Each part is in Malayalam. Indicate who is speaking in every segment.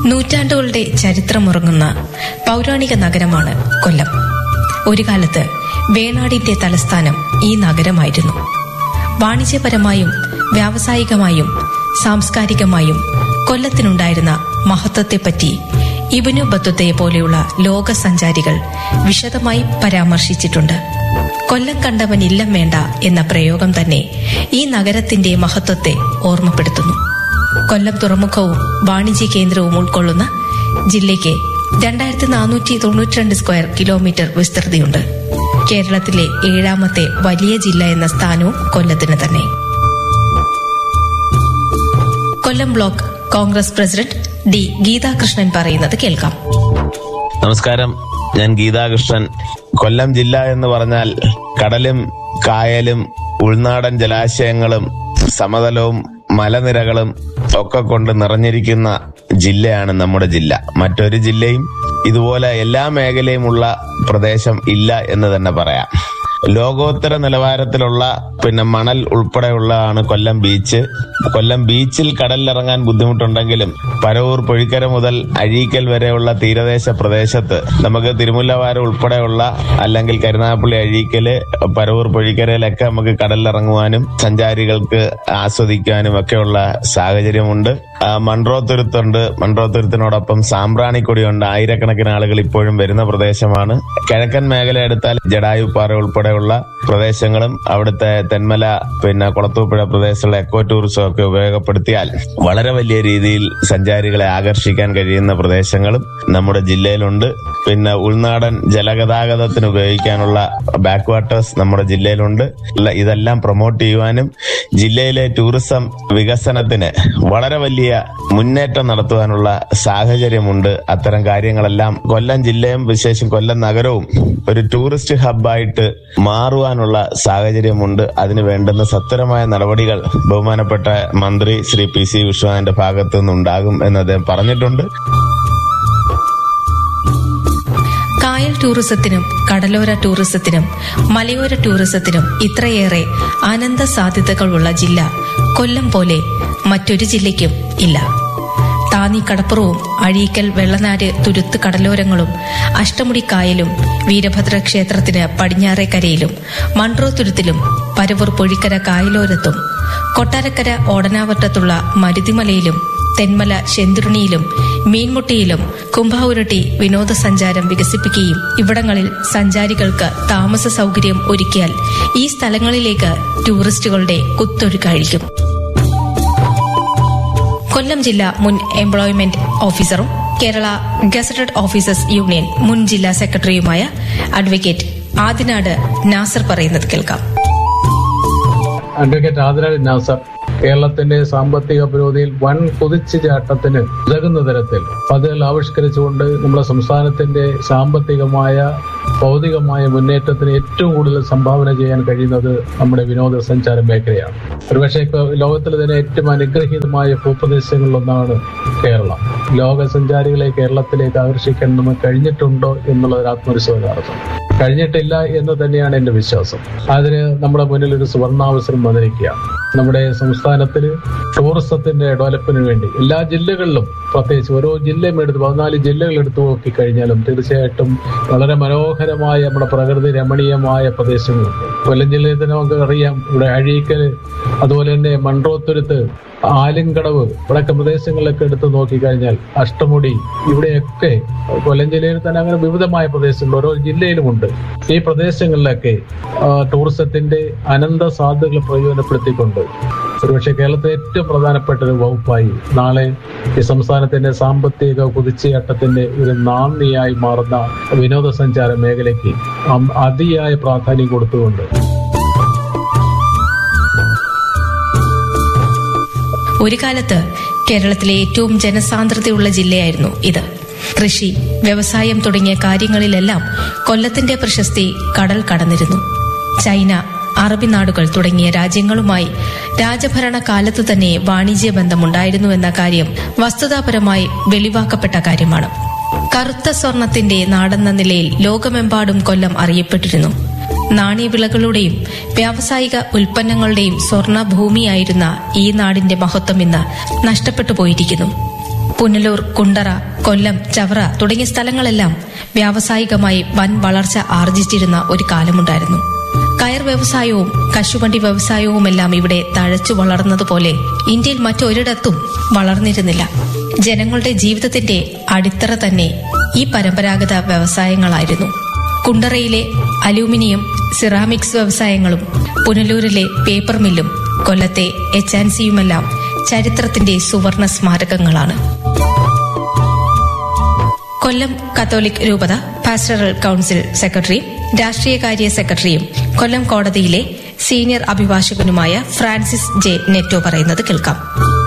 Speaker 1: നൂറ്റാണ്ടുകളുടെ ചരിത്രമുറങ്ങുന്ന പൗരാണിക നഗരമാണ് കൊല്ലം ഒരു കാലത്ത് വേണാടിന്റെ തലസ്ഥാനം ഈ നഗരമായിരുന്നു വാണിജ്യപരമായും വ്യാവസായികമായും സാംസ്കാരികമായും കൊല്ലത്തിനുണ്ടായിരുന്ന മഹത്വത്തെപ്പറ്റി ഇബനു ബത്തുത്തയെ പോലെയുള്ള ലോക സഞ്ചാരികൾ വിശദമായി പരാമർശിച്ചിട്ടുണ്ട് കൊല്ലം കണ്ടവൻ ഇല്ലം വേണ്ട എന്ന പ്രയോഗം തന്നെ ഈ നഗരത്തിന്റെ മഹത്വത്തെ ഓർമ്മപ്പെടുത്തുന്നു കൊല്ലം തുറമുഖവും വാണിജ്യ കേന്ദ്രവും ഉൾക്കൊള്ളുന്ന ജില്ലയ്ക്ക് രണ്ടായിരത്തി നാനൂറ്റി തൊണ്ണൂറ്റിരണ്ട് സ്ക്വയർ കിലോമീറ്റർ വിസ്തൃതിയുണ്ട് കേരളത്തിലെ ഏഴാമത്തെ വലിയ ജില്ല എന്ന സ്ഥാനവും കൊല്ലത്തിന് തന്നെ Kollam block Congress president D Geethakrishnan പറയുന്നത് കേൾക്കാം
Speaker 2: നമസ്കാരം ഞാൻ ഗീതാകൃഷ്ണൻ കൊല്ലം ജില്ല എന്ന് പറഞ്ഞാൽ കടലും കായലും ഉൾനാടൻ ജലാശയങ്ങളും സമതലവും മലനിരകളും ഒക്കെ കൊണ്ട് നിറഞ്ഞിരിക്കുന്ന ജില്ലയാണ് നമ്മുടെ ജില്ല മറ്റൊരു ജില്ലയും ഇതുപോലെ എല്ലാ മേഖലയുമുള്ള പ്രദേശം ഇല്ല എന്ന് തന്നെ പറയാം ലോകോത്തര നിലവാരത്തിലുള്ള പിന്നെ മണൽ ഉൾപ്പെടെയുള്ളതാണ് കൊല്ലം ബീച്ച് കൊല്ലം ബീച്ചിൽ കടലിലിറങ്ങാൻ ബുദ്ധിമുട്ടുണ്ടെങ്കിലും പരവൂർ പൊഴിക്കര മുതൽ അഴീക്കൽ വരെയുള്ള തീരദേശ പ്രദേശത്ത് നമുക്ക് തിരുമുല്ലവാരം ഉൾപ്പെടെയുള്ള അല്ലെങ്കിൽ കരുനാഗപ്പള്ളി അഴീക്കല് പരവൂർ പൊഴിക്കരയിലൊക്കെ നമുക്ക് കടലിലിറങ്ങുവാനും സഞ്ചാരികൾക്ക് ആസ്വദിക്കാനും ഒക്കെയുള്ള സാഹചര്യമുണ്ട് ആ, മൺട്രോത്തുരുത്തുണ്ട് മൺട്രോത്തുരുത്തിനോടൊപ്പം സാമ്പ്രാണിക്കൊടിയുണ്ട് ആയിരക്കണക്കിന് ആളുകൾ ഇപ്പോഴും വരുന്ന പ്രദേശമാണ് കിഴക്കൻ മേഖല എടുത്താൽ ജഡായുപ്പാറ ഉൾപ്പെടെയുള്ള പ്രദേശങ്ങളും അവിടുത്തെ തെന്മല പിന്നെ കുളത്തൂപ്പുഴ പ്രദേശത്തുള്ള എക്കോ ടൂറിസം ഒക്കെ ഉപയോഗപ്പെടുത്തിയാൽ വളരെ വലിയ രീതിയിൽ സഞ്ചാരികളെ ആകർഷിക്കാൻ കഴിയുന്ന പ്രദേശങ്ങളും നമ്മുടെ ജില്ലയിലുണ്ട് പിന്നെ ഉൾനാടൻ ജലഗതാഗതത്തിന് ഉപയോഗിക്കാനുള്ള ബാക്ക് വാട്ടേഴ്സ് നമ്മുടെ ജില്ലയിലുണ്ട് ഇല്ല, ഇതെല്ലാം പ്രൊമോട്ട് ചെയ്യുവാനും ജില്ലയിലെ ടൂറിസം വികസനത്തിന് വളരെ വലിയ മുന്നേറ്റം നടത്തുവാനുള്ള സാഹചര്യമുണ്ട് അത്തരം കാര്യങ്ങളെല്ലാം കൊല്ലം ജില്ലയും വിശേഷം കൊല്ലം നഗരവും ഒരു ടൂറിസ്റ്റ് ഹബ്ബായിട്ട് മാറുവാനുള്ള സാഹചര്യമുണ്ട് അതിന് വേണ്ടുന്ന സത്വരമായ നടപടികൾ ബഹുമാനപ്പെട്ട മന്ത്രി ശ്രീ പി സി വിശ്വനാഥന്റെ ഭാഗത്തു നിന്നുണ്ടാകും എന്ന് അദ്ദേഹം പറഞ്ഞിട്ടുണ്ട്
Speaker 1: കായൽ ടൂറിസത്തിനും കടലോര ടൂറിസത്തിനും മലയോര ടൂറിസത്തിനും ഇത്രയേറെ അനന്ത സാധ്യതകളുള്ള ജില്ല കൊല്ലം പോലെ മറ്റൊരു ജില്ലയ്ക്കും ഇല്ല താന്നി കടപ്പുറവും അഴീക്കൽ വെള്ളനാട് തുരുത്ത് കടലോരങ്ങളും അഷ്ടമുടി കായലും വീരഭദ്ര ക്ഷേത്രത്തിന് പടിഞ്ഞാറേക്കരയിലും മൺട്രോ തുരുത്തിലും പരവൂർ പൊഴിക്കര കായലോരത്തും കൊട്ടാരക്കര ഓടനാവട്ടത്തുള്ള മരുതിമലയിലും തെന്മല ശെന്തുരുണിയിലും മീൻമുട്ടിയിലും കുംഭാവുരട്ടി വിനോദസഞ്ചാരം വികസിപ്പിക്കുകയും ഇവിടങ്ങളിൽ സഞ്ചാരികൾക്ക് താമസ സൗകര്യം ഒരുക്കിയാൽ ഈ സ്ഥലങ്ങളിലേക്ക് ടൂറിസ്റ്റുകളുടെ കുത്തൊഴുക്കായിരിക്കും കൊല്ലം ജില്ല മുൻ എംപ്ലോയ്മെന്റ് ഓഫീസറും കേരള ഗസറ്റഡ് ഓഫീസേഴ്സ് യൂണിയൻ മുൻ ജില്ലാ സെക്രട്ടറിയുമായ അഡ്വക്കേറ്റ് ആദിനാട് നാസർ പറയുന്നത് കേൾക്കാം
Speaker 3: അഡ്വക്കേറ്റ് ആദരാജ് നാസർ കേരളത്തിന്റെ സാമ്പത്തിക പുരോഗതിയിൽ വൻ കുതിച്ചുചാട്ടത്തിന് ഉതകുന്ന തരത്തിൽ പദ്ധതികൾ ആവിഷ്കരിച്ചുകൊണ്ട് നമ്മുടെ സംസ്ഥാനത്തിന്റെ സാമ്പത്തികമായ ഭൗതികമായ മുന്നേറ്റത്തിന് ഏറ്റവും കൂടുതൽ സംഭാവന ചെയ്യാൻ കഴിയുന്നത് നമ്മുടെ വിനോദസഞ്ചാര മേഖലയാണ് ഒരുപക്ഷെ ഇപ്പൊ ലോകത്തിൽ തന്നെ ഏറ്റവും അനുഗ്രഹീതമായ ഭൂപ്രദേശങ്ങളിലൊന്നാണ് കേരളം ലോക സഞ്ചാരികളെ കേരളത്തിലേക്ക് ആകർഷിക്കാൻ നമുക്ക് കഴിഞ്ഞിട്ടുണ്ടോ എന്നുള്ളത് ആത്മവിശ്വാസം കഴിഞ്ഞിട്ടില്ല എന്ന് തന്നെയാണ് എന്റെ വിശ്വാസം അതിന് നമ്മുടെ മുന്നിൽ ഒരു സുവർണാവസരം വന്നിരിക്കുകയാണ് നമ്മുടെ സംസ്ഥാനത്തിൽ ടൂറിസത്തിന്റെ ഡെവലപ്പിന് വേണ്ടി എല്ലാ ജില്ലകളിലും പ്രത്യേകിച്ച് ഓരോ ജില്ലയും എടുത്ത് പതിനാല് ജില്ലകൾ എടുത്തു നോക്കിക്കഴിഞ്ഞാലും തീർച്ചയായിട്ടും വളരെ മനോഹരമായ നമ്മുടെ പ്രകൃതി രമണീയമായ പ്രദേശങ്ങളുണ്ട് കൊല്ലം ജില്ലയിൽ തന്നെ നമുക്ക് അറിയാം ഇവിടെ അഴീക്കൽ അതുപോലെ തന്നെ മൺട്രോത്തുരുത്ത് ആലിൻകടവ് ഇവിടെയൊക്കെ പ്രദേശങ്ങളിലൊക്കെ എടുത്ത് നോക്കിക്കഴിഞ്ഞാൽ അഷ്ടമുടി ഇവിടെയൊക്കെ കൊല്ലം ജില്ലയിൽ തന്നെ അങ്ങനെ വിവിധമായ പ്രദേശങ്ങൾ ഓരോ ജില്ലയിലുമുണ്ട് ഈ പ്രദേശങ്ങളിലൊക്കെ ആ, ടൂറിസത്തിന്റെ അനന്ത സാധ്യതകൾ പ്രയോജനപ്പെടുത്തിക്കൊണ്ട് ഒരുപക്ഷെ കേരളത്തിലെ ഏറ്റവും പ്രധാനപ്പെട്ട ഒരു വകുപ്പായി നാളെ ഈ സംസ്ഥാനത്തിന്റെ സാമ്പത്തിക കുതിച്ചുചാട്ടത്തിന്റെ ഒരു നാന്ദിയായി മാറുന്ന വിനോദസഞ്ചാര മേഖലയ്ക്ക് അം- അതിയായ പ്രാധാന്യം കൊടുത്തുകൊണ്ട്
Speaker 1: ഒരു കാലത്ത് കേരളത്തിലെ ഏറ്റവും ജനസാന്ദ്രതയുള്ള ജില്ലയായിരുന്നു ഇത് കൃഷി വ്യവസായം തുടങ്ങിയ കാര്യങ്ങളിലെല്ലാം കൊല്ലത്തിന്റെ പ്രശസ്തി കടൽ കടന്നിരുന്നു ചൈന അറബി നാടുകൾ തുടങ്ങിയ രാജ്യങ്ങളുമായി രാജഭരണ കാലത്തു തന്നെ വാണിജ്യ ബന്ധമുണ്ടായിരുന്നുവെന്ന കാര്യം വസ്തുതാപരമായി വെളിവാക്കപ്പെട്ട കാര്യമാണ് കറുത്ത സ്വർണത്തിന്റെ നാടെന്ന നിലയിൽ ലോകമെമ്പാടും കൊല്ലം അറിയപ്പെട്ടിരുന്നു നാണ്യവിളകളുടെയും വ്യാവസായിക ഉൽപ്പന്നങ്ങളുടെയും സ്വർണ ഭൂമിയായിരുന്ന ഈ നാടിന്റെ മഹത്വം ഇന്ന് നഷ്ടപ്പെട്ടു പോയിരിക്കുന്നു പുനലൂർ കുണ്ടറ കൊല്ലം ചവറ തുടങ്ങിയ സ്ഥലങ്ങളെല്ലാം വ്യാവസായികമായി വൻ വളർച്ച ആർജിച്ചിരുന്ന ഒരു കാലമുണ്ടായിരുന്നു കയർ വ്യവസായവും കശുവണ്ടി വ്യവസായവുമെല്ലാം ഇവിടെ തഴച്ചു വളർന്നതുപോലെ ഇന്ത്യയിൽ മറ്റൊരിടത്തും വളർന്നിരുന്നില്ല ജനങ്ങളുടെ ജീവിതത്തിന്റെ അടിത്തറ തന്നെ ഈ പരമ്പരാഗത വ്യവസായങ്ങളായിരുന്നു കുണ്ടറയിലെ അലൂമിനിയം സിറാമിക്സ് വ്യവസായങ്ങളും പുനലൂരിലെ പേപ്പർ മില്ലും കൊല്ലത്തെ എച്ച് ആൻഡ് സിയുമെല്ലാം ചരിത്രത്തിന്റെ സുവർണ സ്മാരകങ്ങളാണ് കൊല്ലം കത്തോലിക് രൂപത പാസ്റ്ററൽ കൌൺസിൽ സെക്രട്ടറിയും രാഷ്ട്രീയകാര്യ സെക്രട്ടറിയും കൊല്ലം കോടതിയിലെ സീനിയർ അഭിഭാഷകനുമായ ഫ്രാൻസിസ് ജെ നെറ്റോ പറയുന്നത് കേൾക്കാം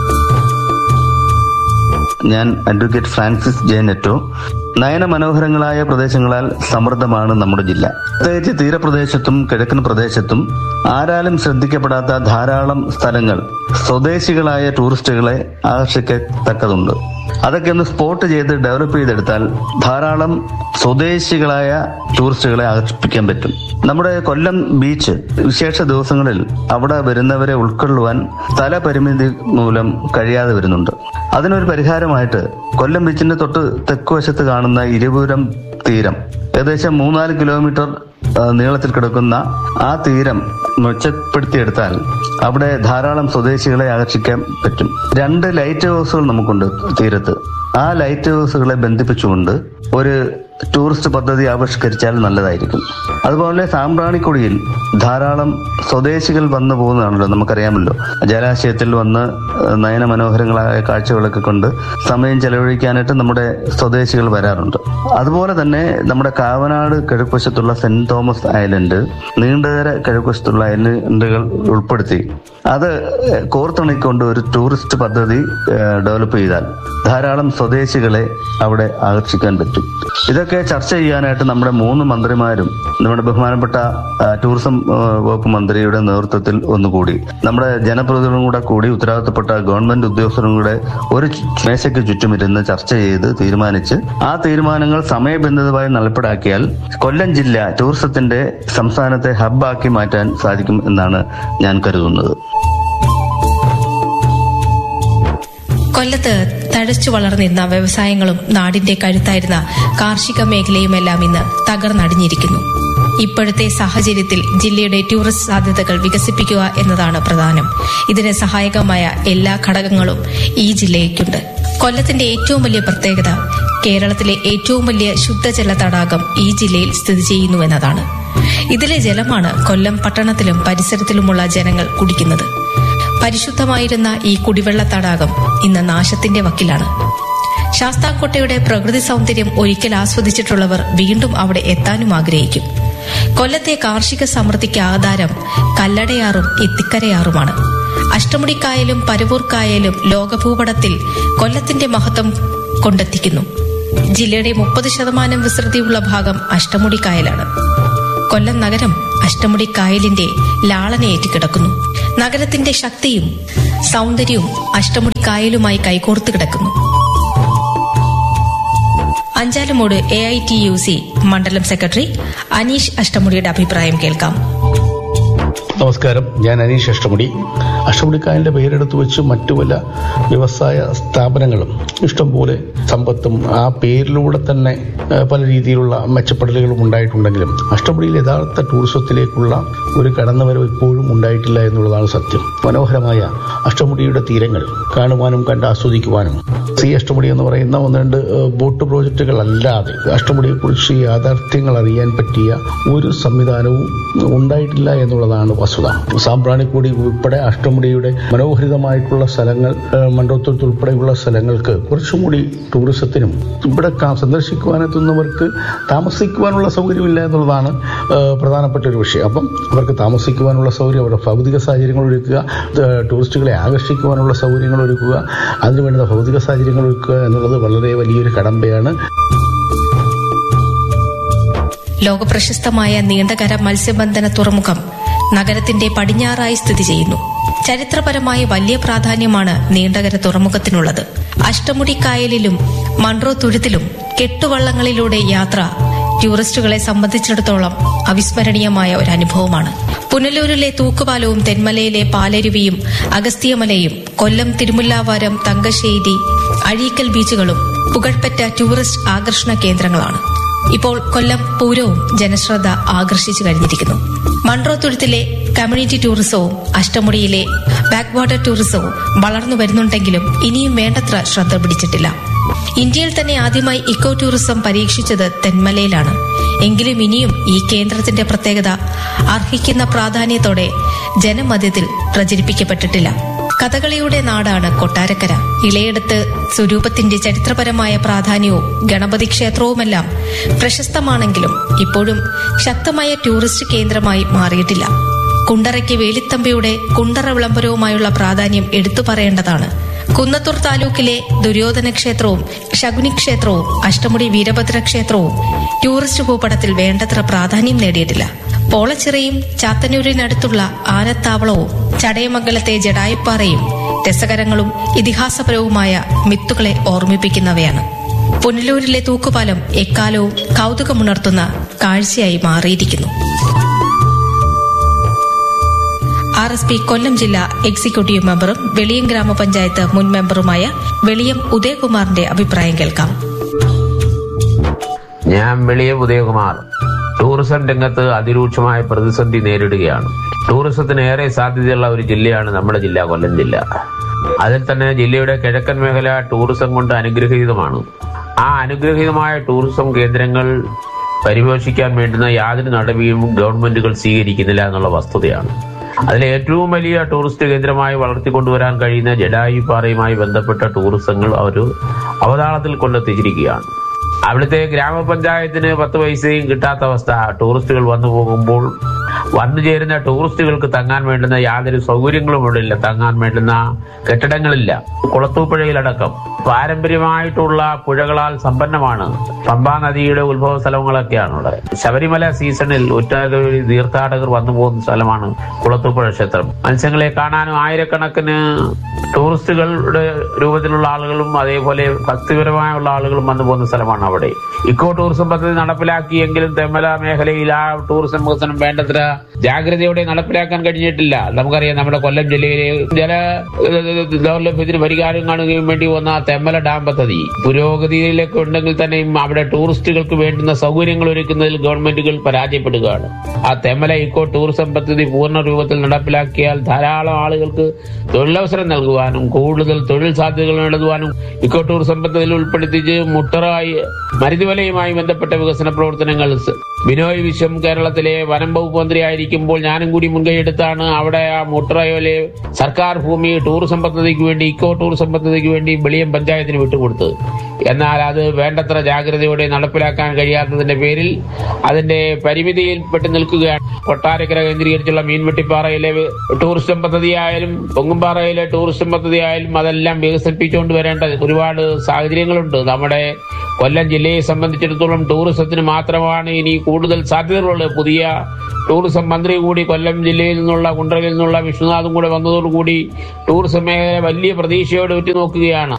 Speaker 4: ഞാൻ അഡ്വക്കേറ്റ് ഫ്രാൻസിസ് ജെ നെറ്റോ നയന മനോഹരങ്ങളായ പ്രദേശങ്ങളാൽ സമൃദ്ധമാണ് നമ്മുടെ ജില്ല പ്രത്യേകിച്ച് തീരപ്രദേശത്തും കിഴക്കൻ പ്രദേശത്തും ആരാലും ശ്രദ്ധിക്കപ്പെടാത്ത ധാരാളം സ്ഥലങ്ങൾ സ്വദേശികളായ ടൂറിസ്റ്റുകളെ ആകർഷിക്കത്തക്കതുണ്ട് അതൊക്കെ ഒന്ന് സ്പോട്ട് ചെയ്ത് ഡെവലപ്പ് ചെയ്തെടുത്താൽ ധാരാളം സ്വദേശികളായ ടൂറിസ്റ്റുകളെ ആകർഷിപ്പിക്കാൻ പറ്റും നമ്മുടെ കൊല്ലം ബീച്ച് വിശേഷ ദിവസങ്ങളിൽ അവിടെ വരുന്നവരെ ഉൾക്കൊള്ളുവാൻ സ്ഥലപരിമിതി മൂലം കഴിയാതെ വരുന്നുണ്ട് അതിനൊരു പരിഹാരമായിട്ട് കൊല്ലം ബീച്ചിന്റെ തൊട്ട് തെക്കുവശത്ത് കാണുന്ന ഇരുപുരം തീരം ഏകദേശം മൂന്നാല് കിലോമീറ്റർ ആ, നീളത്തിൽ കിടക്കുന്ന ആ തീരം മെച്ചപ്പെടുത്തിയെടുത്താൽ അവിടെ ധാരാളം സ്വദേശികളെ ആകർഷിക്കാൻ പറ്റും രണ്ട് ലൈറ്റ് ഹൗസുകൾ നമുക്കുണ്ട് തീരത്ത് ആ ലൈറ്റ് ഹൗസുകളെ ബന്ധിപ്പിച്ചുകൊണ്ട് ഒരു ടൂറിസ്റ്റ് പദ്ധതി ആവിഷ്കരിച്ചാൽ നല്ലതായിരിക്കും അതുപോലെ സാമ്പ്രാണിക്കൊടിയിൽ ധാരാളം സ്വദേശികൾ വന്നു പോകുന്നതാണല്ലോ നമുക്കറിയാമല്ലോ ജലാശയത്തിൽ വന്ന് ഏഹ്, നയന മനോഹരങ്ങളായ കാഴ്ചകളൊക്കെ കൊണ്ട് സമയം ചെലവഴിക്കാനായിട്ട് നമ്മുടെ സ്വദേശികൾ വരാറുണ്ട് അതുപോലെ തന്നെ നമ്മുടെ കാവനാട് കിഴക്കുവശത്തുള്ള സെന്റ് തോമസ് ഐലൻഡ് നീണ്ടകര കിഴക്കുവശത്തുള്ള ഐലൻഡുകൾ ഉൾപ്പെടുത്തി അത് ഏഹ്, കോർത്തിണക്കിക്കൊണ്ട് ഒരു ടൂറിസ്റ്റ് പദ്ധതി ഏഹ്, ഡെവലപ്പ് ചെയ്താൽ ധാരാളം സ്വദേശികളെ അവിടെ ആകർഷിക്കാൻ പറ്റും ഇതൊക്കെ ചർച്ച ചെയ്യാനായിട്ട് നമ്മുടെ മൂന്ന് മന്ത്രിമാരും നമ്മുടെ ബഹുമാനപ്പെട്ട ആ, ടൂറിസം ആ, വകുപ്പ് മന്ത്രിയുടെ നേതൃത്വത്തിൽ ഒന്നുകൂടി നമ്മുടെ ജനപ്രതിനിധികളും കൂടെ കൂടി ഉത്തരവാദിത്തപ്പെട്ട ഗവൺമെന്റ് ഉദ്യോഗസ്ഥരും കൂടെ ഒരു ചു- മേശയ്ക്ക് ചുറ്റും ഇരുന്ന് ചർച്ച ചെയ്ത് തീരുമാനിച്ച് ആ തീരുമാനങ്ങൾ സമയബന്ധിതമായി നടപ്പിലാക്കിയാൽ കൊല്ലം ജില്ല ടൂറിസത്തിന്റെ സംസ്ഥാനത്തെ ഹബ്ബാക്കി മാറ്റാൻ സാധിക്കും എന്നാണ് ഞാൻ കരുതുന്നത്
Speaker 1: കൊല്ലത്ത് തഴച്ചു വളർന്നിരുന്ന വ്യവസായങ്ങളും നാടിന്റെ കരുത്തായിരുന്ന കാർഷിക മേഖലയുമെല്ലാം ഇന്ന് തകർന്നടിഞ്ഞിരിക്കുന്നു ഇപ്പോഴത്തെ സാഹചര്യത്തിൽ ജില്ലയുടെ ടൂറിസ്റ്റ് സാധ്യതകൾ വികസിപ്പിക്കുക എന്നതാണ് പ്രധാനം ഇതിന് സഹായകമായ എല്ലാ ഘടകങ്ങളും ഈ ജില്ലയ്ക്കുണ്ട് കൊല്ലത്തിന്റെ ഏറ്റവും വലിയ പ്രത്യേകത കേരളത്തിലെ ഏറ്റവും വലിയ ശുദ്ധജല തടാകം ഈ ജില്ലയിൽ സ്ഥിതി ചെയ്യുന്നുവെന്നതാണ് ഇതിലെ ജലമാണ് കൊല്ലം പട്ടണത്തിലും പരിസരത്തിലുമുള്ള ജനങ്ങൾ കുടിക്കുന്നത് പരിശുദ്ധമായിരുന്ന ഈ കുടിവെള്ള തടാകം ഇന്ന് നാശത്തിന്റെ വക്കിലാണ് ശാസ്താംകോട്ടയുടെ പ്രകൃതി സൗന്ദര്യം ഒരിക്കൽ ആസ്വദിച്ചിട്ടുള്ളവർ വീണ്ടും അവിടെ എത്താനും ആഗ്രഹിക്കും കൊല്ലത്തെ കാർഷിക സമൃദ്ധിക്ക് ആധാരം കല്ലടയാറും ഇത്തിക്കരയാറുമാണ് അഷ്ടമുടിക്കായലും പരവൂർക്കായലും ലോകഭൂപടത്തിൽ കൊല്ലത്തിന്റെ മഹത്വം കൊണ്ടെത്തിക്കുന്നു ജില്ലയുടെ മുപ്പത് ശതമാനം വിസ്തൃതിയുള്ള ഭാഗം അഷ്ടമുടിക്കായലാണ് കൊല്ലം നഗരം അഷ്ടമുടി കായലിന്റെ ലാളനയേറ്റ് കിടക്കുന്നു നഗരത്തിന്റെ ശക്തിയും സൗന്ദര്യവും അഷ്ടമുടി കായലുമായി കൈകോർത്ത് കിടക്കുന്നു Anchalumoodu A I T U C മണ്ഡലം സെക്രട്ടറി അനീഷ് അഷ്ടമുടിയുടെ അഭിപ്രായം കേൾക്കാം
Speaker 5: നമസ്കാരം ഞാൻ അനീഷ് അഷ്ടമുടി അഷ്ടമുടിക്കായലിന്റെ പേരെടുത്ത് വെച്ച് മറ്റു പല വ്യവസായ സ്ഥാപനങ്ങളും ഇഷ്ടംപോലെ സമ്പത്തും ആ പേരിലൂടെ തന്നെ ഏഹ്, പല രീതിയിലുള്ള മെച്ചപ്പെടലുകളും ഉണ്ടായിട്ടുണ്ടെങ്കിലും അഷ്ടമുടിയിൽ യഥാർത്ഥ ടൂറിസത്തിലേക്കുള്ള ഒരു കടന്നുവരവ് ഇപ്പോഴും ഉണ്ടായിട്ടില്ല എന്നുള്ളതാണ് സത്യം മനോഹരമായ അഷ്ടമുടിയുടെ തീരങ്ങൾ കാണുവാനും കണ്ട് ആസ്വദിക്കുവാനും സി അഷ്ടമുടി എന്ന് പറയുന്ന ഒന്ന് രണ്ട് ഏഹ്, ബോട്ട് പ്രോജക്റ്റുകൾ അല്ലാതെ അഷ്ടമുടിയെക്കുറിച്ച് യാഥാർത്ഥ്യങ്ങൾ അറിയാൻ പറ്റിയ ഒരു സംവിധാനവും ഉണ്ടായിട്ടില്ല എന്നുള്ളതാണ് വസ്തുത സാമ്പ്രാണിക്കൂടി ഉൾപ്പെടെ അഷ്ടമുടിയുടെ മനോഹരിതമായിട്ടുള്ള സ്ഥലങ്ങൾ ഏഹ്, മണ്ടോത്തുരുത്ത് ഉൾപ്പെടെയുള്ള സ്ഥലങ്ങൾക്ക് കുറച്ചും കൂടി ടൂറിസത്തിനും ഇവിടെ കാ- സന്ദർശിക്കുവാനെത്തുന്നവർക്ക് താമസിക്കുവാനുള്ള സൗകര്യമില്ല എന്നുള്ളതാണ് ഏഹ്, പ്രധാനപ്പെട്ട ഒരു വിഷയം അപ്പം അവർക്ക് താമസിക്കുവാനുള്ള സൗകര്യം അവരുടെ ഭൗതിക സാഹചര്യങ്ങൾ ഒരുക്കുക ഏഹ്, ടൂറിസ്റ്റുകളെ ആകർഷിക്കുവാനുള്ള സൗകര്യങ്ങൾ ഒരുക്കുക അതിനു വേണ്ടുന്ന ഭൗതിക സാഹചര്യങ്ങൾ ഒരുക്കുക എന്നുള്ളത് വളരെ വലിയൊരു കടമ്പയാണ്
Speaker 1: ലോകപ്രശസ്തമായ നീണ്ടകര മത്സ്യബന്ധന തുറമുഖം നഗരത്തിന്റെ പടിഞ്ഞാറായി സ്ഥിതി ചെയ്യുന്നു ചരിത്രപരമായ വലിയ പ്രാധാന്യമാണ് നീണ്ടകര തുറമുഖത്തിനുള്ളത് അഷ്ടമുടി കായലിലും മൺട്രോ തുരുത്തിലും കെട്ടുവള്ളങ്ങളിലൂടെ യാത്ര ടൂറിസ്റ്റുകളെ സംബന്ധിച്ചിടത്തോളം അവിസ്മരണീയമായ ഒരു അനുഭവമാണ് പുനലൂരിലെ തൂക്കുപാലവും തെന്മലയിലെ പാലരുവിയും അഗസ്ത്യമലയും കൊല്ലം തിരുമുല്ലാവാരം തങ്കശ്ശേരി അഴീക്കൽ ബീച്ചുകളും പുകഴ്പെറ്റ ടൂറിസ്റ്റ് ആകർഷണ കേന്ദ്രങ്ങളാണ് ഇപ്പോൾ കൊല്ലം പൂരവും ജനശ്രദ്ധ ആകർഷിച്ചു കഴിഞ്ഞിരിക്കുന്നു മൺട്രോ തുരുത്തിലെ കമ്മ്യൂണിറ്റി ടൂറിസവും അഷ്ടമുടിയിലെ ബാക്ക് വാട്ടർ ടൂറിസവും വളർന്നു വരുന്നുണ്ടെങ്കിലും ഇനിയും വേണ്ടത്ര ശ്രദ്ധ പിടിച്ചിട്ടില്ല ഇന്ത്യയിൽ തന്നെ ആദ്യമായി ഇക്കോ ടൂറിസം പരീക്ഷിച്ചത് തെന്മലയിലാണ് എങ്കിലും ഇനിയും ഈ കേന്ദ്രത്തിന്റെ പ്രത്യേകത അർഹിക്കുന്ന പ്രാധാന്യത്തോടെ ജനമധ്യത്തിൽ പ്രചരിപ്പിക്കപ്പെട്ടിട്ടില്ല കഥകളിയുടെ നാടാണ് കൊട്ടാരക്കര ഇളയെടുത്ത് സ്വരൂപത്തിന്റെ ചരിത്രപരമായ പ്രാധാന്യവും ഗണപതി ക്ഷേത്രവുമെല്ലാം പ്രശസ്തമാണെങ്കിലും ഇപ്പോഴും ശക്തമായ ടൂറിസ്റ്റ് കേന്ദ്രമായി മാറിയിട്ടില്ല കുണ്ടറയ്ക്ക് വേലിത്തമ്പിയുടെ കുണ്ടറ വിളംബരവുമായുള്ള പ്രാധാന്യം എടുത്തു പറയേണ്ടതാണ് കുന്നത്തൂർ താലൂക്കിലെ ദുര്യോധന ക്ഷേത്രവും ശകുനി ക്ഷേത്രവും അഷ്ടമുടി വീരഭദ്ര ക്ഷേത്രവും ടൂറിസ്റ്റ് ഭൂപടത്തിൽ വേണ്ടത്ര പ്രാധാന്യം നേടിയിട്ടില്ല പോളച്ചിറയും ചാത്തന്നൂരിനടുത്തുള്ള ആനത്താവളവും ചടയമംഗലത്തെ ജഡായിപ്പാറയും രസകരങ്ങളും ഇതിഹാസപരവുമായ മിത്തുകളെ ഓർമ്മിപ്പിക്കുന്നവയാണ് പുനലൂരിലെ തൂക്കുപാലം എക്കാലവും കൗതുകമുണർത്തുന്ന കാഴ്ചയായി മാറിയിരിക്കുന്നു ആർ എസ് പി കൊല്ലം ജില്ലാ എക്സിക്യൂട്ടീവ് മെമ്പറും വെളിയം ഗ്രാമപഞ്ചായത്ത് മുൻ മെമ്പറുമായ വെളിയം ഉദയകുമാറിന്റെ അഭിപ്രായം കേൾക്കാം
Speaker 6: ഞാൻ വെളിയ ഉദയകുമാർ ടൂറിസം രംഗത്ത് അതിരൂക്ഷമായ പ്രതിസന്ധി നേരിടുകയാണ് ടൂറിസത്തിന് ഏറെ സാധ്യതയുള്ള ഒരു ജില്ലയാണ് നമ്മുടെ ജില്ല കൊല്ലം ജില്ല അതിൽ തന്നെ ജില്ലയുടെ കിഴക്കൻ മേഖല ടൂറിസം കൊണ്ട് അനുഗ്രഹീതമാണ് ആ അനുഗ്രഹീതമായ ടൂറിസം കേന്ദ്രങ്ങൾ പരിപോഷിക്കാൻ വേണ്ടുന്ന യാതൊരു നടപടിയും ഗവൺമെന്റുകൾ സ്വീകരിക്കുന്നില്ല എന്നുള്ള വസ്തുതയാണ് അതിലെ ഏറ്റവും വലിയ ടൂറിസ്റ്റ് കേന്ദ്രമായി വളർത്തിക്കൊണ്ടുവരാൻ കഴിയുന്ന ജഡായുപാറയുമായി ബന്ധപ്പെട്ട ടൂറിസങ്ങൾ അവർ അവതാളത്തിൽ കൊണ്ടെത്തിച്ചിരിക്കുകയാണ് അവിടുത്തെ ഗ്രാമപഞ്ചായത്തിന് പത്ത് പൈസയും കിട്ടാത്ത അവസ്ഥ ടൂറിസ്റ്റുകൾ വന്നു പോകുമ്പോൾ വന്നു ചേരുന്ന ടൂറിസ്റ്റുകൾക്ക് തങ്ങാൻ വേണ്ടുന്ന യാതൊരു സൗകര്യങ്ങളും ഇവിടെ ഇല്ല തങ്ങാൻ വേണ്ടുന്ന കെട്ടിടങ്ങളില്ല കുളത്തൂപ്പുഴയിലടക്കം പാരമ്പര്യമായിട്ടുള്ള പുഴകളാൽ സമ്പന്നമാണ് പമ്പാ നദിയുടെ ഉത്ഭവ സ്ഥലങ്ങളൊക്കെയാണ് ഇവിടെ ശബരിമല സീസണിൽ ഒറ്റനവധി തീർത്ഥാടകർ വന്നു പോകുന്ന സ്ഥലമാണ് കുളത്തൂപ്പുഴ ക്ഷേത്രം മത്സ്യങ്ങളെ കാണാനും ആയിരക്കണക്കിന് ടൂറിസ്റ്റുകളുടെ രൂപത്തിലുള്ള ആളുകളും അതേപോലെ ഭക്തിപരമായുള്ള ആളുകളും വന്നു പോകുന്ന സ്ഥലമാണ് അവിടെ ഇക്കോ ടൂറിസം പദ്ധതി നടപ്പിലാക്കിയെങ്കിലും തെമ്മല മേഖലയിൽ ആ ടൂറിസം വികസനം വേണ്ടത്ര ജാഗ്രതയോടെ നടപ്പിലാക്കാൻ കഴിഞ്ഞിട്ടില്ല നമുക്കറിയാം നമ്മുടെ കൊല്ലം ജില്ലയിലെ ജല ദൗർലഭ്യത്തിന് പരിഹാരം കാണുകയും വേണ്ടി വന്ന തെമ്മല ഡാം പദ്ധതി പുരോഗതിയിലേക്ക് ഉണ്ടെങ്കിൽ തന്നെയും അവിടെ ടൂറിസ്റ്റുകൾക്ക് വേണ്ടുന്ന സൗകര്യങ്ങൾ ഒരുക്കുന്നതിൽ ഗവൺമെന്റുകൾ പരാജയപ്പെടുകയാണ് ആ തെമ്മല ഇക്കോ ടൂറിസം പദ്ധതി പൂർണ്ണ രൂപത്തിൽ നടപ്പിലാക്കിയാൽ ധാരാളം ആളുകൾക്ക് തൊഴിലവസരം നൽകുവാനും കൂടുതൽ തൊഴിൽ സാധ്യതകൾ നേടുവാനും ഇക്കോ ടൂറിസം പദ്ധതിയിൽ ഉൾപ്പെടുത്തിച്ച് മുട്ടറായി മരുതുവലയുമായി ബന്ധപ്പെട്ട വികസന പ്രവർത്തനങ്ങൾ സ് ബിനോയ് വിശ്വം കേരളത്തിലെ വനം വകുപ്പ് മന്ത്രിയായിരിക്കുമ്പോൾ ഞാനും കൂടി മുൻകൈയെടുത്താണ് അവിടെ ആ മുട്ടറയിലെ സർക്കാർ ഭൂമി ടൂറിസം പദ്ധതിക്ക് വേണ്ടി ഇക്കോ ടൂറിസം പദ്ധതിക്ക് വേണ്ടി വെളിയം പഞ്ചായത്തിന് വിട്ടുകൊടുത്തത് എന്നാൽ അത് വേണ്ടത്ര ജാഗ്രതയോടെ നടപ്പിലാക്കാൻ കഴിയാത്തതിന്റെ പേരിൽ അതിന്റെ പരിമിതിയിൽപ്പെട്ട് നിൽക്കുകയാണ് കൊട്ടാരക്കര കേന്ദ്രീകരിച്ചുള്ള മീൻവെട്ടിപ്പാറയിലെ ടൂറിസം പദ്ധതിയായാലും പൊങ്ങുംപാറയിലെ ടൂറിസം പദ്ധതിയായാലും അതെല്ലാം വികസിപ്പിച്ചുകൊണ്ട് വരേണ്ട ഒരുപാട് സാഹചര്യങ്ങളുണ്ട് നമ്മുടെ കൊല്ലം ജില്ലയെ സംബന്ധിച്ചിടത്തോളം ടൂറിസത്തിന് മാത്രമാണ് ഇനി കൂടുതൽ സാധ്യതകളുള്ളത് പുതിയ ടൂറിസം മന്ത്രി കൂടി കൊല്ലം ജില്ലയിൽ നിന്നുള്ള കുണ്ടറയിൽ നിന്നുള്ള വിശ്വനാഥും കൂടെ വന്നതോടുകൂടി ടൂറിസം മേഖല വലിയ പ്രതീക്ഷയോടെ ഉറ്റുനോക്കുകയാണ്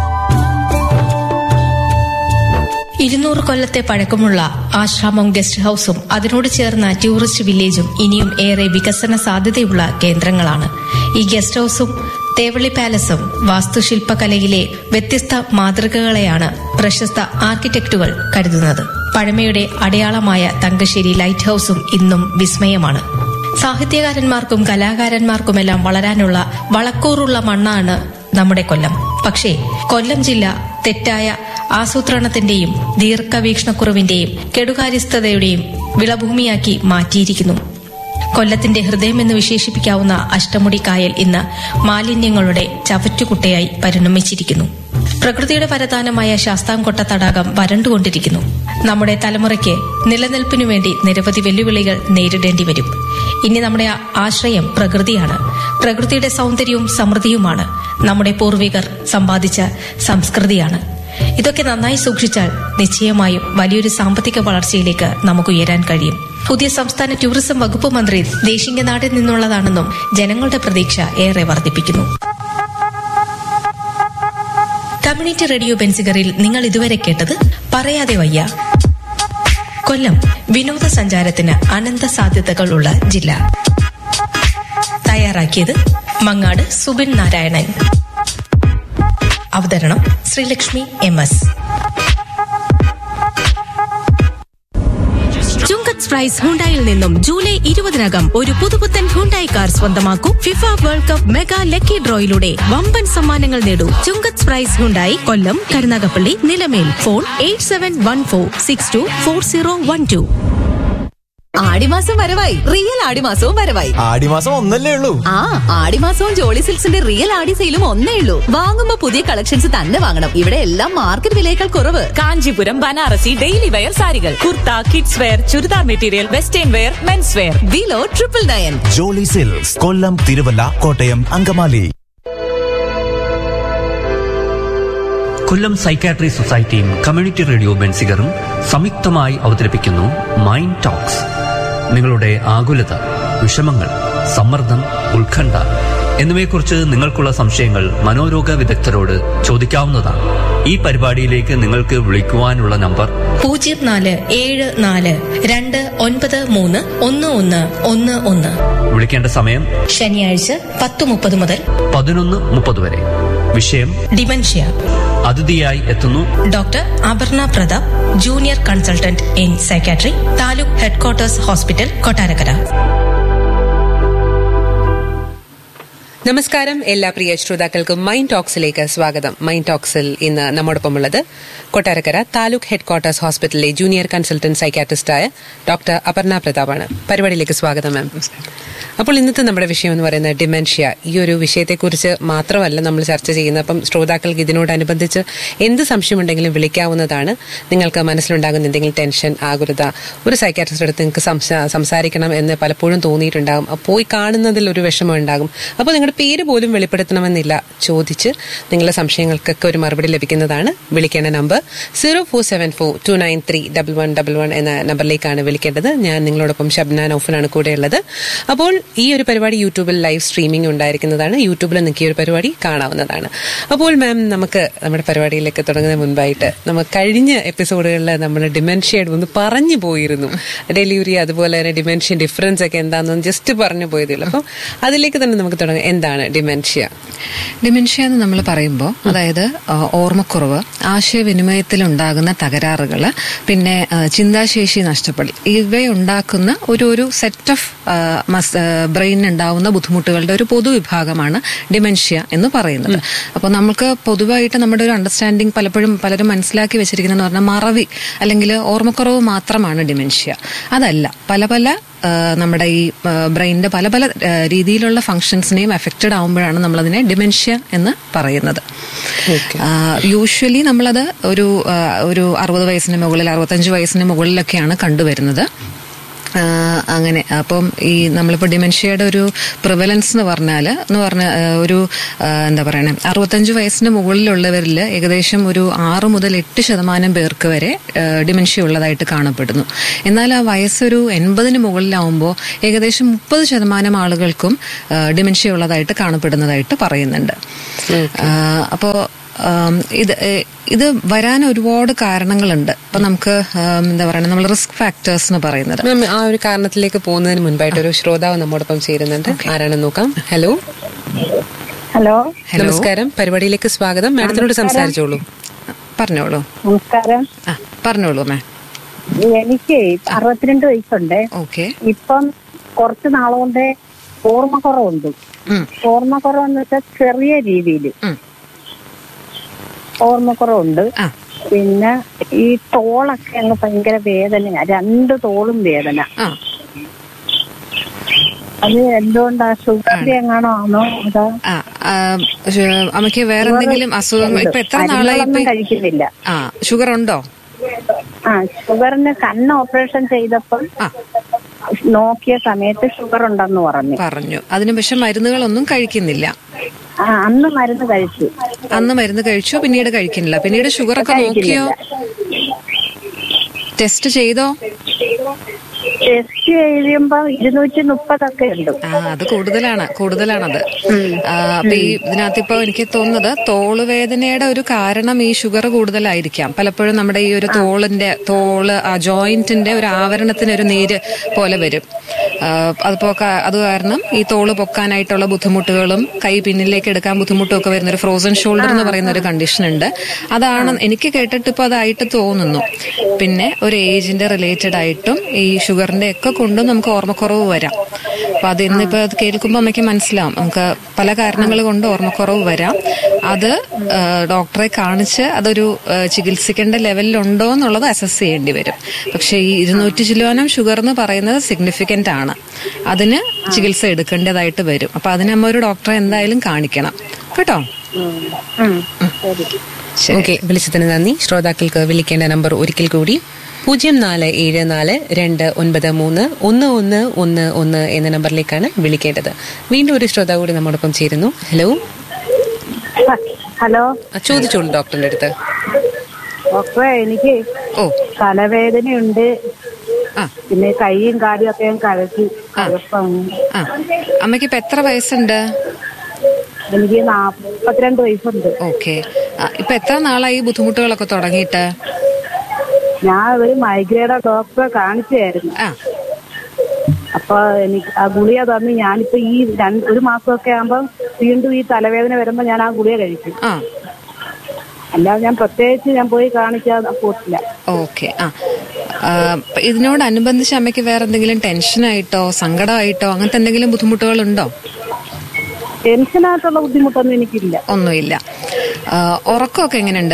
Speaker 1: ഇരുന്നൂറ് കൊല്ലത്തെ പഴക്കമുള്ള ആശ്രാമം ഗസ്റ്റ് ഹൌസും അതിനോട് ചേർന്ന ടൂറിസ്റ്റ് വില്ലേജും ഇനിയും ഏറെ വികസന സാധ്യതയുള്ള കേന്ദ്രങ്ങളാണ് ഈ ഗസ്റ്റ് ഹൌസും തേവള്ളി പാലസും വാസ്തുശില്പകലയിലെ വ്യത്യസ്ത മാതൃകകളെയാണ് പ്രശസ്ത ആർക്കിടെക്റ്റുകൾ കരുതുന്നത് പഴമയുടെ അടയാളമായ തങ്കശ്ശേരി ലൈറ്റ് ഹൌസും ഇന്നും വിസ്മയമാണ് സാഹിത്യകാരന്മാർക്കും കലാകാരന്മാർക്കുമെല്ലാം വളരാനുള്ള വളക്കൂറുള്ള മണ്ണാണ് നമ്മുടെ കൊല്ലം പക്ഷേ കൊല്ലം ജില്ല തെറ്റായ ആസൂത്രണത്തിന്റെയും ദീർഘവീക്ഷണക്കുറവിന്റെയും കെടുകാര്യസ്ഥതയുടെയും വിളഭൂമിയാക്കി മാറ്റിയിരിക്കുന്നു കൊല്ലത്തിന്റെ ഹൃദയമെന്ന് വിശേഷിപ്പിക്കാവുന്ന അഷ്ടമുടി കായൽ ഇന്ന് മാലിന്യങ്ങളുടെ ചവറ്റുകുട്ടയായി പരിണമിച്ചിരിക്കുന്നു പ്രകൃതിയുടെ വരദാനമായ ശാസ്താംകൊട്ട തടാകം വരണ്ടുകൊണ്ടിരിക്കുന്നു നമ്മുടെ തലമുറയ്ക്ക് നിലനിൽപ്പിനു വേണ്ടി നിരവധി വെല്ലുവിളികൾ നേരിടേണ്ടി വരും ഇനി നമ്മുടെ ആശ്രയം പ്രകൃതിയാണ് പ്രകൃതിയുടെ സൗന്ദര്യവും സമൃദ്ധിയുമാണ് നമ്മുടെ പൂർവികർ സമ്പാദിച്ച സംസ്കൃതിയാണ് ഇതൊക്കെ നന്നായി സൂക്ഷിച്ചാൽ നിശ്ചയമായും വലിയൊരു സാമ്പത്തിക വളർച്ചയിലേക്ക് നമുക്ക് ഉയരാൻ കഴിയും പുതിയ സംസ്ഥാന ടൂറിസം വകുപ്പ് മന്ത്രി ദേശിംഗനാടിൽ നിന്നുള്ളതാണെന്നും ജനങ്ങളുടെ പ്രതീക്ഷ ഏറെ വർദ്ധിപ്പിക്കുന്നു കമ്മ്യൂണിറ്റി റേഡിയോ ബെൻസിഗറിൽ നിങ്ങൾ ഇതുവരെ കേട്ടത് പറയാതെ വയ്യ കൊല്ലം വിനോദസഞ്ചാരത്തിന് അനന്ത സാധ്യതകളുള്ള ജില്ല തയ്യാറാക്കിയത് മങ്ങാട് സുബിൻ നാരായണൻ അവതരണം Sreelakshmi M S Chungath Price ഹുണ്ടായിൽ നിന്നും ജൂലൈ ഇരുപതിനകം ഒരു പുതുപുത്തൻ ഹുണ്ടായി കാർ സ്വന്തമാക്കൂ FIFA world cup mega lucky ഡ്രോയിലൂടെ വമ്പൻ സമ്മാനങ്ങൾ നേടൂ Chungath Price Hyundai Kollam Karunagappally Nilamel phone eight seven one four six two four zero one two
Speaker 7: ആടിമാസം വരവായി റിയൽ ആടിമാസവും വരവായി
Speaker 8: ആടിമാസം ഒന്നല്ലേ ഉള്ളൂ
Speaker 7: ആ ആടിമാസവും ജോളി സിൽക്സിന്റെ റിയൽ ആടി സെയിലും ഒന്നേ ഉള്ളൂ വാങ്ങുമ്പോ പുതിയ കളക്ഷൻസ് തന്നെ വാങ്ങണം ഇവിടെ എല്ലാം മാർക്കറ്റ് വിലയേക്കാൾ കുറവ്
Speaker 9: കാഞ്ചീപുരം ബനാറസി ഡെയിലി വെയർ സാരികൾ kurta kids wear churidar material western wear men's wear
Speaker 7: below triple nine
Speaker 8: Jolly Silks Kollam Thiruvalla Kottayam Angamaly
Speaker 10: Kollam psychiatry സൊസൈറ്റിയും കമ്മ്യൂണിറ്റി റേഡിയോ ബെൻസിഗറും സംയുക്തമായി അവതരിപ്പിക്കുന്നു മൈൻഡ് ടോക്സ് നിങ്ങളുടെ ആകുലത വിഷമങ്ങൾ സമ്മർദ്ദം ഉത്കണ്ഠ എന്നിവയെക്കുറിച്ച് നിങ്ങൾക്കുള്ള സംശയങ്ങൾ മനോരോഗ വിദഗ്ധരോട് ചോദിക്കാവുന്നതാണ് ഈ പരിപാടിയിലേക്ക് നിങ്ങൾക്ക് വിളിക്കുവാനുള്ള നമ്പർ
Speaker 1: പൂജ്യം നാല് ഏഴ് നാല് രണ്ട് ഒൻപത് മൂന്ന് ഒന്ന് ഒന്ന് ഒന്ന് ഒന്ന്
Speaker 10: വിളിക്കേണ്ട സമയം
Speaker 1: ശനിയാഴ്ച പത്ത് മുപ്പത് മുതൽ
Speaker 10: പതിനൊന്ന് മുപ്പത് വരെ വിഷയം
Speaker 1: ഡിമൻഷ്യ
Speaker 10: അതിഥിയായി എത്തുന്നു
Speaker 1: doctor Aparna Prathap junior consultant in psychiatry taluk headquarters hospital Kottarakkara
Speaker 11: നമസ്കാരം എല്ലാ പ്രിയ ശ്രോതാക്കൾക്കും മൈൻഡ് ടോക്സിലേക്ക് സ്വാഗതം മൈൻഡ് ടോക്സിൽ ഇന്ന് നമ്മോടൊപ്പമുള്ളത് കൊട്ടാരക്കര താലൂക്ക് ഹെഡ്ക്വാർട്ടേഴ്സ് ഹോസ്പിറ്റലിലെ ജൂനിയർ കൺസൾട്ടന്റ് സൈക്കാട്രിസ്റ്റായ ഡോക്ടർ അപർണ പ്രതാപാണ് പരിപാടിയിലേക്ക് സ്വാഗതം മാം അപ്പോൾ ഇന്നത്തെ നമ്മുടെ വിഷയം എന്ന് പറയുന്നത് ഡിമെൻഷ്യ ഈ ഒരു വിഷയത്തെക്കുറിച്ച് മാത്രമല്ല നമ്മൾ ചർച്ച ചെയ്യുന്നത് അപ്പം ശ്രോതാക്കൾക്ക് ഇതിനോടനുബന്ധിച്ച് എന്ത് സംശയമുണ്ടെങ്കിലും വിളിക്കാവുന്നതാണ് നിങ്ങൾക്ക് മനസ്സിലുണ്ടാകുന്ന എന്തെങ്കിലും ടെൻഷൻ ആകുലത ഒരു സൈക്കാട്രിസ്റ്റ് അടുത്ത് നിങ്ങൾക്ക് സംസാ- സംസാരിക്കണം എന്ന് പലപ്പോഴും തോന്നിയിട്ടുണ്ടാകും അപ്പോൾ പോയി കാണുന്നതിൽ ഒരു വിഷമം ഉണ്ടാകും അപ്പോൾ നിങ്ങളുടെ പേര് പോലും വെളിപ്പെടുത്തണമെന്നില്ല ചോദിച്ച് നിങ്ങളുടെ സംശയങ്ങൾക്കൊക്കെ ഒരു മറുപടി ലഭിക്കുന്നതാണ് വിളിക്കേണ്ട number zero four seven four two nine three double one double one എന്ന നമ്പറിലേക്കാണ് വിളിക്കേണ്ടത് ഞാൻ നിങ്ങളോടൊപ്പം ഷബ്ന നൌഫനാണ് കൂടെയുള്ളത് അപ്പോൾ ഈ ഒരു പരിപാടി യൂട്യൂബിൽ ലൈവ് സ്ട്രീമിംഗ് ഉണ്ടായിരിക്കുന്നതാണ് യൂട്യൂബിൽ നിങ്ങൾക്ക് ഈ ഒരു പരിപാടി കാണാവുന്നതാണ് അപ്പോൾ മാം നമുക്ക് നമ്മുടെ പരിപാടിയിലേക്ക് തുടങ്ങുന്നതിന് മുൻപായിട്ട് നമ്മൾ കഴിഞ്ഞ എപ്പിസോഡുകളിൽ നമ്മൾ ഡിമെൻഷ്യയുടെ ഒന്ന് പറഞ്ഞു പോയിരുന്നു ഡെലിവറി അതുപോലെ തന്നെ ഡിമെൻഷ്യ ഡിഫറൻസ് ഒക്കെ എന്താണെന്ന് ജസ്റ്റ് പറഞ്ഞു പോയതേ ഉള്ളൂ അപ്പം അതിലേക്ക് തന്നെ നമുക്ക് തുടങ്ങാം എന്താണ് ഡിമെൻഷ്യ
Speaker 12: ഡിമെൻഷ്യ എന്ന് നമ്മൾ പറയുമ്പോൾ അതായത് ആ, ഓർമ്മക്കുറവ് ആശയവിനിമയത്തിലുണ്ടാകുന്ന തകരാറുകൾ പിന്നെ ആ, ചിന്താശേഷി നഷ്ടപ്പെടൽ ഇവയുണ്ടാക്കുന്ന ഒരു ഒരു സെറ്റ് ഓഫ് ബ്രെയിനിന് ഉണ്ടാവുന്ന ബുദ്ധിമുട്ടുകളുടെ ഒരു പൊതുവിഭാഗമാണ് ഡിമെൻഷ്യ എന്ന് പറയുന്നത് അപ്പോൾ നമുക്ക് പൊതുവായിട്ട് നമ്മുടെ ഒരു അണ്ടർസ്റ്റാൻഡിങ് പലപ്പോഴും പലരും മനസ്സിലാക്കി വെച്ചിരിക്കുന്നതെന്ന് പറഞ്ഞാൽ മറവി അല്ലെങ്കിൽ ഓർമ്മക്കുറവ് മാത്രമാണ് ഡിമെൻഷ്യ അതല്ല പല പല ആ, നമ്മുടെ ഈ ബ്രെയിനിന്റെ പല പല ആ, രീതിയിലുള്ള ഫങ്ഷൻസിനെയും എഫക്റ്റഡ് ആവുമ്പോഴാണ് നമ്മളതിനെ ഡിമെൻഷ്യ എന്ന് പറയുന്നത് യൂഷ്വലി നമ്മളത് ഒരു ആ, ഒരു അറുപത് വയസ്സിന് മുകളിൽ അറുപത്തഞ്ച് വയസ്സിന് മുകളിലൊക്കെയാണ് കണ്ടുവരുന്നത് ആ, അങ്ങനെ അപ്പം ഈ നമ്മളിപ്പോൾ ഡിമെൻഷ്യയുടെ ഒരു പ്രിവലൻസ് എന്ന് പറഞ്ഞാൽ എന്ന് പറഞ്ഞ ആ, ഒരു ആ, എന്താ പറയണേ അറുപത്തഞ്ച് വയസ്സിന് മുകളിലുള്ളവരിൽ ഏകദേശം ഒരു ആറ് മുതൽ എട്ട് ശതമാനം പേർക്ക് വരെ ആ, ഡിമെൻഷ്യ ഉള്ളതായിട്ട് കാണപ്പെടുന്നു എന്നാൽ ആ വയസ്സൊരു എൺപതിന് മുകളിലാവുമ്പോൾ ഏകദേശം മുപ്പത് ശതമാനം ആളുകൾക്കും ആ, ഡിമെൻഷ്യ ഉള്ളതായിട്ട് കാണപ്പെടുന്നതായിട്ട് പറയുന്നുണ്ട് അപ്പോൾ ആം, ഇത് ഏ- ഇത് വരാൻ ഒരുപാട് കാരണങ്ങളുണ്ട് അപ്പൊ നമുക്ക് ആം, എന്താ പറയുക നമ്മൾ റിസ്ക് ഫാക്ടേഴ്സ് എന്ന് പറയുന്നത്
Speaker 11: മാം ആ ഒരു കാരണത്തിലേക്ക് പോകുന്നതിന് മുൻപായിട്ട് ഒരു ശ്രോതാവ് നമ്മോടൊപ്പം ചേരുന്നുണ്ട് ആരാണെന്ന് നോക്കാം ഹലോ
Speaker 13: ഹലോ
Speaker 11: നമസ്കാരം പരിപാടിയിലേക്ക് സ്വാഗതം മാഡത്തിനോട് സംസാരിച്ചോളൂ
Speaker 12: പറഞ്ഞോളൂ
Speaker 13: നമസ്കാരം
Speaker 12: ആ പറഞ്ഞോളൂ മേ
Speaker 13: എനിക്ക് അറുപത്തിരണ്ട് വയസ്സുണ്ട്
Speaker 12: ഓക്കെ
Speaker 13: ഇപ്പം കുറച്ച് നാളുകൊണ്ട് ഓർമ്മക്കുറവുണ്ട് ഓർമ്മക്കുറവെന്ന് വെച്ചാൽ ചെറിയ രീതിയിൽ ഓർമ്മക്കുറവുണ്ട് പിന്നെ ഈ തോളൊക്കെ അങ്ങ് ഭയങ്കര വേദനയാ രണ്ട് തോളും വേദന അത് എന്തുകൊണ്ടാ ഷുഗർ എങ്ങാണോ ആണോ അതോ
Speaker 12: ആ ആ, ശ്- അമ്മയ്ക്ക് വേറെ എന്തെങ്കിലും അസുഖങ്ങൾ ഇപ്പൊ എത്ര നാളായി ഇപ്പൊ
Speaker 13: മരുന്നുകളൊന്നും കഴിക്കുന്നില്ല
Speaker 12: ആ ഷുഗർ ഉണ്ടോ
Speaker 13: ആ ഷുഗറിന് കണ്ണ് ഓപ്പറേഷൻ ചെയ്തപ്പോൾ നോക്കിയ സമയത്ത് ഷുഗർ ഉണ്ടെന്ന് പറഞ്ഞു
Speaker 12: പറഞ്ഞു അതിന് പക്ഷെ മരുന്നുകളൊന്നും കഴിക്കുന്നില്ല
Speaker 13: ആ അന്ന് മരുന്ന് കഴിച്ചു
Speaker 12: അന്ന് മരുന്ന് കഴിച്ചു പിന്നീട് കഴിക്കുന്നില്ല പിന്നീട് ഷുഗർ ഒക്കെ നോക്കിയോ ടെസ്റ്റ് ചെയ്തോ
Speaker 13: ടെസ്റ്റ് ടെസ്റ്റ് കഴിയുമ്പോ ഇരുന്നൂറ്റി മുപ്പതൊക്കെ ഉണ്ട്
Speaker 12: ആ അത് കൂടുതലാണ് കൂടുതലാണത് ആ, അപ്പൊ ഈ ഇതിനകത്ത് ഇപ്പൊ എനിക്ക് തോന്നുന്നത് തോള് വേദനയുടെ ഒരു കാരണം ഈ ഷുഗർ കൂടുതലായിരിക്കാം പലപ്പോഴും നമ്മുടെ ഈ ഒരു തോളിന്റെ തോള് ആ ജോയിന്റിന്റെ ഒരു ആവരണത്തിന് ഒരു നീര് പോലെ വരും ആ, അതിപ്പോ ക- അത് കാരണം ഈ തോള് പൊക്കാനായിട്ടുള്ള ബുദ്ധിമുട്ടുകളും കൈ പിന്നിലേക്ക് എടുക്കാൻ ബുദ്ധിമുട്ടും ഒക്കെ വരുന്ന ഒരു ഫ്രോസൺ ഷോൾഡർ എന്ന് പറയുന്ന ഒരു കണ്ടീഷൻ ഉണ്ട് അതാണ് എനിക്ക് കേട്ടിട്ട് ഇപ്പൊ അതായിട്ട് തോന്നുന്നു പിന്നെ ഒരു ഏജിന്റെ റിലേറ്റഡ് ആയിട്ടും ഈ ഷുഗറിന്റെ ഒക്കെ കൊണ്ടും നമുക്ക് ഓർമ്മക്കുറവ് വരാം അപ്പൊ അത് ഇന്നിപ്പോ അത് കേൾക്കുമ്പോൾ അമ്മയ്ക്ക് മനസ്സിലാവും നമുക്ക് പല കാരണങ്ങൾ കൊണ്ട് ഓർമ്മക്കുറവ് വരാം അത് ആ, ഡോക്ടറെ കാണിച്ച് അതൊരു ആ, ചികിത്സിക്കേണ്ട ലെവലിലുണ്ടോ എന്നുള്ളത് അസസ് ചെയ്യേണ്ടി വരും പക്ഷെ ഈ ഇരുന്നൂറ്റി ചില്ലുവാനം ഷുഗർ എന്ന് പറയുന്നത് സിഗ്നിഫിക്കന്റ് ആണ് അതിന് ചികിത്സ എടുക്കേണ്ടതായിട്ട് വരും അപ്പൊ അതിന് നമ്മ ഒരു ഡോക്ടറെ എന്തായാലും കാണിക്കണം കേട്ടോ
Speaker 11: ഓക്കെ വിളിച്ചതിന് നന്ദി ശ്രോതാക്കൾക്ക് വിളിക്കേണ്ട നമ്പർ ഒരിക്കൽ കൂടി പൂജ്യം നാല് ഏഴ് നാല് രണ്ട് ഒൻപത് മൂന്ന് ഒന്ന് ഒന്ന് ഒന്ന് ഒന്ന് എന്ന നമ്പറിലേക്കാണ് വിളിക്കേണ്ടത് വീണ്ടും ഒരു ശ്രോതാവ് കൂടി നമ്മോടൊപ്പം ചേരുന്നു ഹലോ
Speaker 13: ഹലോ
Speaker 11: ആ, ചോദിച്ചോളൂ ഡോക്ടറിന്റെ അടുത്ത്
Speaker 13: ഡോക്ടറെ എനിക്ക്
Speaker 12: ഓ
Speaker 13: തലവേദനയുണ്ട് പിന്നെ കൈയും കാലും ഒക്കെ ഞാൻ കഴക്കി കുഴപ്പമാണ്
Speaker 12: ആ അമ്മയ്ക്ക് ഇപ്പൊ എത്ര വയസ്സുണ്ട്
Speaker 13: എനിക്ക് നാപ്പത്തിരണ്ട് വയസ്സുണ്ട്
Speaker 12: ഓക്കെ ഇപ്പൊ എത്ര നാളായി ഈ ബുദ്ധിമുട്ടുകളൊക്കെ തുടങ്ങിയിട്ട്
Speaker 13: ഞാൻ ഒരു മൈഗ്രേയുടെ ഡോക്ടറെ കാണിച്ചായിരുന്നു അപ്പൊ എനിക്ക് ആ ഗുളിക തന്ന് ഞാനിപ്പോ ഈ രണ്ട് ഒരു മാസമൊക്കെ ആകുമ്പോ വീണ്ടും ഈ തലവേദന വരുമ്പോ ഞാൻ ആ ഗുളിക കഴിക്കും
Speaker 12: ആ
Speaker 13: അല്ലാതെ ഞാൻ പ്രത്യേകിച്ച് ഞാൻ പോയി കാണിക്കാതെ പോയിട്ടില്ല
Speaker 12: ഓക്കെ ആ ആ, ഇപ്പൊ ഇതിനോടനുബന്ധിച്ച് അമ്മയ്ക്ക് വേറെ എന്തെങ്കിലും ടെൻഷനായിട്ടോ സങ്കടമായിട്ടോ അങ്ങനത്തെ എന്തെങ്കിലും ബുദ്ധിമുട്ടുകളുണ്ടോ
Speaker 13: ടെൻഷനായിട്ടുള്ള ബുദ്ധിമുട്ടൊന്നും എനിക്കില്ല
Speaker 12: ഒന്നുമില്ല ആ, ഉറക്കമൊക്കെ എങ്ങനെയുണ്ട്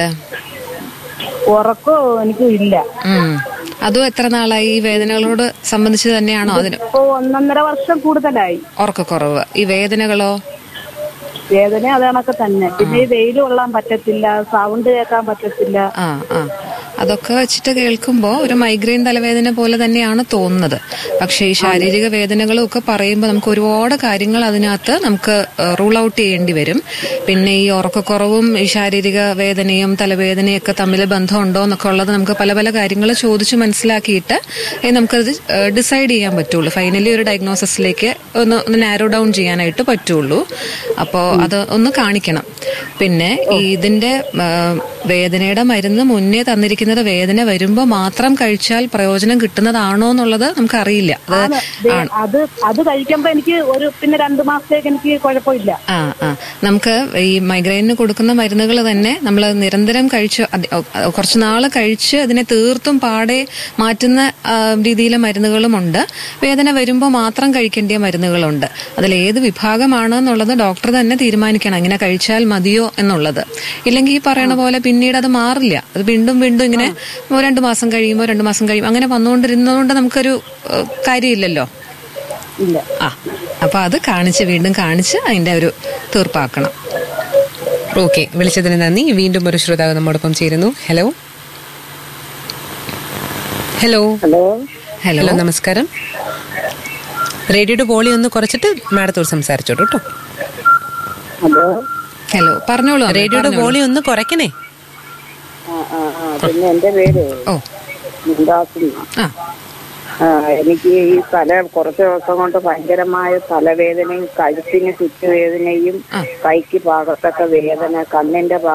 Speaker 13: ഉറക്കോ എനിക്കും ഇല്ല
Speaker 12: ഉം. അതും എത്ര നാളായി ഈ വേദനകളോട് സംബന്ധിച്ച് തന്നെയാണോ അതിന്
Speaker 13: ഇപ്പൊ ഒന്നൊന്നര വർഷം കൂടുതലായി
Speaker 12: ഉറക്കക്കുറവ് ഈ വേദനകളോ
Speaker 13: വേദന അത് കണക്കെ തന്നെ പിന്നെ ഈ വെയിൽ കൊള്ളാൻ പറ്റത്തില്ല സൗണ്ട് കേൾക്കാൻ പറ്റത്തില്ല
Speaker 12: ആ ആ അതൊക്കെ വെച്ചിട്ട് കേൾക്കുമ്പോൾ ഒരു മൈഗ്രെയിൻ തലവേദന പോലെ തന്നെയാണ് തോന്നുന്നത് പക്ഷേ ഈ ശാരീരിക വേദനകളും ഒക്കെ പറയുമ്പോൾ നമുക്ക് ഒരുപാട് കാര്യങ്ങൾ അതിനകത്ത് നമുക്ക് റൂൾ ഔട്ട് ചെയ്യേണ്ടി വരും പിന്നെ ഈ ഉറക്കക്കുറവും ഈ ശാരീരിക വേദനയും തലവേദനയും ഒക്കെ തമ്മിൽ ബന്ധമുണ്ടോ എന്നൊക്കെ ഉള്ളത് നമുക്ക് പല പല കാര്യങ്ങൾ ചോദിച്ച് മനസ്സിലാക്കിയിട്ട് ഏ, നമുക്കത് ഡിസൈഡ് ചെയ്യാൻ പറ്റുള്ളൂ ഫൈനലി ഒരു ഡയഗ്നോസിസിലേക്ക് ഒന്ന് ഒന്ന് നാരോ ഡൗൺ ചെയ്യാനായിട്ട് പറ്റുള്ളൂ അപ്പോൾ അത് ഒന്ന് കാണിക്കണം പിന്നെ ഈ ഇതിന്റെ ആ, വേദനയുടെ മരുന്ന് മുന്നേ തന്നിരിക്കുന്നത് വേദന വരുമ്പോൾ മാത്രം കഴിച്ചാൽ പ്രയോജനം കിട്ടുന്നതാണോ എന്നുള്ളത് നമുക്കറിയില്ല അത്
Speaker 13: ദേ, അത് അത് കഴിക്കുമ്പോ എനിക്ക് ഒരു പിന്നെ രണ്ടു മാസത്തേക്ക് എനിക്ക് കുഴപ്പമില്ല
Speaker 12: ആ ആ നമുക്ക് ഈ മൈഗ്രെയിനിന് കൊടുക്കുന്ന മരുന്നുകൾ തന്നെ നമ്മൾ നിരന്തരം കഴിച്ച് അത് കുറച്ച് നാള് കഴിച്ച് അതിനെ തീർത്തും പാടെ മാറ്റുന്ന ആ, രീതിയിലെ മരുന്നുകളുമുണ്ട് വേദന വരുമ്പോൾ മാത്രം കഴിക്കേണ്ട മരുന്നുകളുണ്ട് അതിൽ ഏത് വിഭാഗമാണ് എന്നുള്ളത് ഡോക്ടർ തന്നെ തീരുമാനിക്കണം ഇങ്ങനെ കഴിച്ചാൽ മതിയോ എന്നുള്ളത് ഇല്ലെങ്കിൽ ഈ പറയണ പോലെ പിന്നീട് അത് മാറില്ല അത് വീണ്ടും വീണ്ടും ഇങ്ങനെ രണ്ടു മാസം കഴിയുമ്പോൾ രണ്ടു മാസം കഴിയുമ്പോൾ അങ്ങനെ വന്നുകൊണ്ടിരുന്നതുകൊണ്ട് നമുക്കൊരു ഏഹ്, കാര്യമില്ലല്ലോ
Speaker 13: ഇല്ല
Speaker 12: ആ അപ്പൊ അത് കാണിച്ച് വീണ്ടും കാണിച്ച് അതിന്റെ ഒരു തീർപ്പാക്കണം
Speaker 11: ഓക്കെ വിളിച്ചതിന് നന്ദി വീണ്ടും ഒരു ശ്രോതാവ് നമ്മോടൊപ്പം ചേരുന്നു hello hello
Speaker 13: hello
Speaker 12: hello
Speaker 11: hello നമസ്കാരം റേഡിയോയുടെ വോളി ഒന്ന് കുറച്ചിട്ട് മാഡത്തോട് സംസാരിച്ചോളൂ കേട്ടോ
Speaker 13: ഹലോ
Speaker 12: ഹലോ പറഞ്ഞോളൂ അമ്മേ,
Speaker 11: റേഡിയോയുടെ
Speaker 12: പറഞ്ഞോളൂ.
Speaker 11: വോളി ഒന്ന് കുറയ്ക്കണേ
Speaker 13: ആ ആ ആ പിന്നെ എന്റെ പേര്
Speaker 12: ഓ
Speaker 13: മുന്താസ്
Speaker 12: ആ
Speaker 13: ആ എനിക്ക് ഈ തല കുറച്ച് ദിവസം കൊണ്ട് ഭയങ്കരമായ തലവേദനയും കഴുത്തിന് ചുറ്റുവേദനയും കൈക്ക് ഭാഗത്തൊക്കെ വേദന കണ്ണിന്റെ ഭാഗത്ത്